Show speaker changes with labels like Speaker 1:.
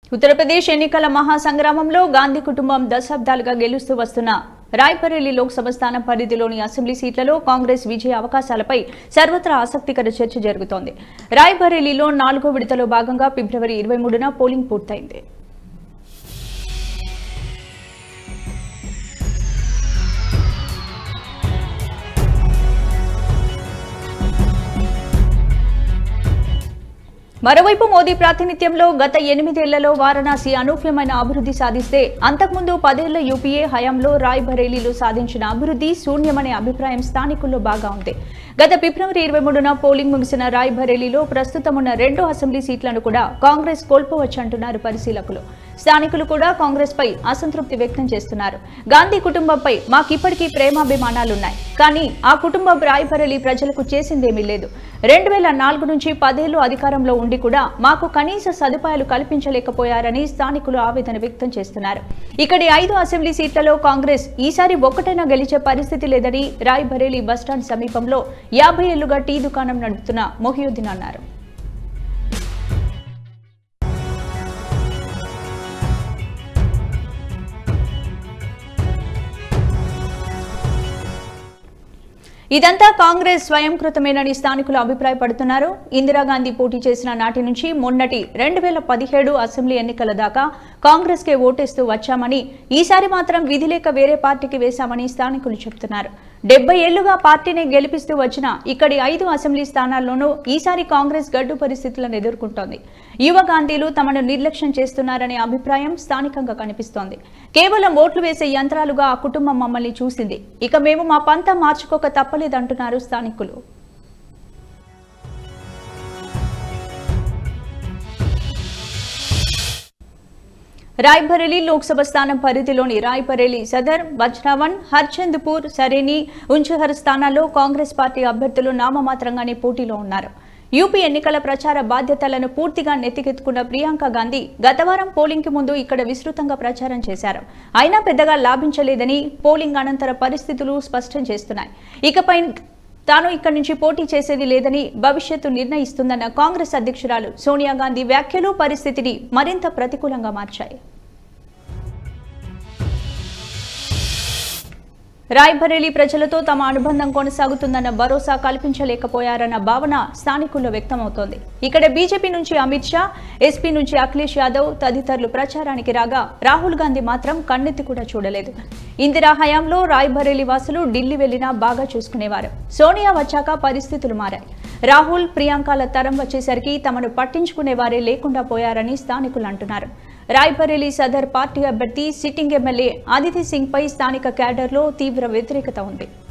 Speaker 1: ఉత్తరప్రదేశ్ ఎన్నికల మహాసంగ్రామంలో గాంధీ కుటుంబం దశాబ్దాలుగా గెలుస్తూ వస్తున్న రాయ్బరేలీ లోక్సభ స్థానం పరిధిలోని అసెంబ్లీ సీట్లలో కాంగ్రెస్ విజయ అవకాశాలపై సర్వత్రా ఆసక్తికర చర్చ జరుగుతోంది రాయ్బరేలీలో నాలుగో విడతలో భాగంగా ఫిబ్రవరి ఇరవై మూడున పోలింగ్ పూర్తయింది మరోవైపు మోదీ ప్రాతినిధ్యంలో గత ఎనిమిదేళ్లలో వారణాసి అనూహ్యమైన అభివృద్ధి సాధిస్తే అంతకుముందు పదేళ్ల యూపీఏ హయాంలో రాయ్ బరేలీలో సాధించిన అభివృద్ధి శూన్యమనే అభిప్రాయం స్థానికుల్లో బాగా ఉంది గత ఫిబ్రవరి ఇరవై మూడున పోలింగ్ ముగిసిన రాయ్ బరేలీలో ప్రస్తుతం ఉన్న రెండు అసెంబ్లీ సీట్లను కూడా కాంగ్రెస్ కోల్పోవచ్చంటున్నారు పరిశీలకులు స్థానికులు కూడా కాంగ్రెస్ పై అసంతృప్తి వ్యక్తం చేస్తున్నారు గాంధీ కుటుంబంపై మాకిప్పటికీ ప్రేమాభిమానాలున్నాయి కానీ ఆ కుటుంబం రాయ్బరేలీ ప్రజలకు చేసిందేమీ లేదు రెండు వేల నాలుగు నుంచి పదేళ్లు అధికారంలో ఉండి కూడా మాకు కనీస సదుపాయాలు కల్పించలేకపోయారని స్థానికులు ఆవేదన వ్యక్తం చేస్తున్నారు ఇక్కడి ఐదు అసెంబ్లీ సీట్లలో కాంగ్రెస్ ఈసారి ఒక్కటైనా గెలిచే పరిస్థితి లేదని రాయ్ బరేలీ బస్టాండ్ సమీపంలో యాభై ఏళ్లుగా టీ దుకాణం నడుపుతున్న మొహియుద్దీన్ అన్నారు ఇదంతా కాంగ్రెస్ స్వయంకృతమేనని స్థానికులు అభిప్రాయపడుతున్నారు ఇందిరాగాంధీ పోటీ చేసిన నాటి నుంచి మొన్నటి రెండు వేల పదిహేడు అసెంబ్లీ ఎన్నికల దాకా కాంగ్రెస్కే ఓటేస్తూ వచ్చామని ఈసారి మాత్రం విధి లేక వేరే పార్టీకి వేశామని స్థానికులు చెబుతున్నారు డెబ్బై ఏళ్లుగా పార్టీని గెలిపిస్తూ వచ్చిన ఇక్కడి ఐదు అసెంబ్లీ స్థానాల్లోనూ ఈసారి కాంగ్రెస్ గడ్డు పరిస్థితులను ఎదుర్కొంటోంది యువ గాంధీలు తమను నిర్లక్ష్యం చేస్తున్నారనే అభిప్రాయం స్థానికంగా కనిపిస్తోంది కేవలం ఓట్లు వేసే యంత్రాలుగా ఆ కుటుంబం మమ్మల్ని చూసింది ఇక మేము మా పంత మార్చుకోక తప్పలేదంటున్నారు స్థానికులు రాయ్బరేలీ లోక్సభ స్థానం పరిధిలోని రాయ్బరేలీ సదర్ వజ్రావన్ హర్చంద్పూర్ సరేని ఉంచహర్ స్థానాల్లో కాంగ్రెస్ పార్టీ అభ్యర్థులు నామమాత్రంగానే పోటీలో ఉన్నారు యూపీ ఎన్నికల ప్రచార బాధ్యతలను పూర్తిగా నెత్తికెత్తుకున్న ప్రియాంక గాంధీ గతవారం పోలింగ్కి ముందు ఇక్కడ విస్తృతంగా ప్రచారం చేశారు అయినా పెద్దగా లాభించలేదని పోలింగ్ అనంతర పరిస్థితులు స్పష్టం చేస్తున్నాయి ఇకపై తాను ఇక్కడి నుంచి పోటీ చేసేది లేదని భవిష్యత్తు నిర్ణయిస్తుందన్న కాంగ్రెస్ అధ్యక్షురాలు సోనియా గాంధీ వ్యాఖ్యలు పరిస్థితిని మరింత ప్రతికూలంగా మార్చాయి రాయ్బరేలీ ప్రజలతో తమ అనుబంధం కొనసాగుతుందన్న భరోసా కల్పించలేకపోయారన్న భావన స్థానికుల్లో వ్యక్తమవుతోంది ఇక్కడ బీజేపీ నుంచి అమిత్ షా ఎస్పీ నుంచి అఖిలేష్ యాదవ్ తదితరులు ప్రచారానికి రాగా రాహుల్ గాంధీ మాత్రం కన్నెత్తి కూడా చూడలేదు ఇందిరా హయాంలో రాయ్బరేలీ వాసులు ఢిల్లీ వెళ్లినా బాగా చూసుకునేవారు సోనియా వచ్చాక పరిస్థితులు మారాయి రాహుల్ ప్రియాంకల తరం వచ్చేసరికి తమను పట్టించుకునేవారే లేకుండా పోయారని స్థానికులు అంటున్నారు రాయ్బరేలీ సదర్ పార్టీ అభ్యర్థి సిట్టింగ్ ఎమ్మెల్యే అదితి సింగ్ పై స్థానిక క్యాడర్లో తీవ్ర వ్యతిరేకత ఉంది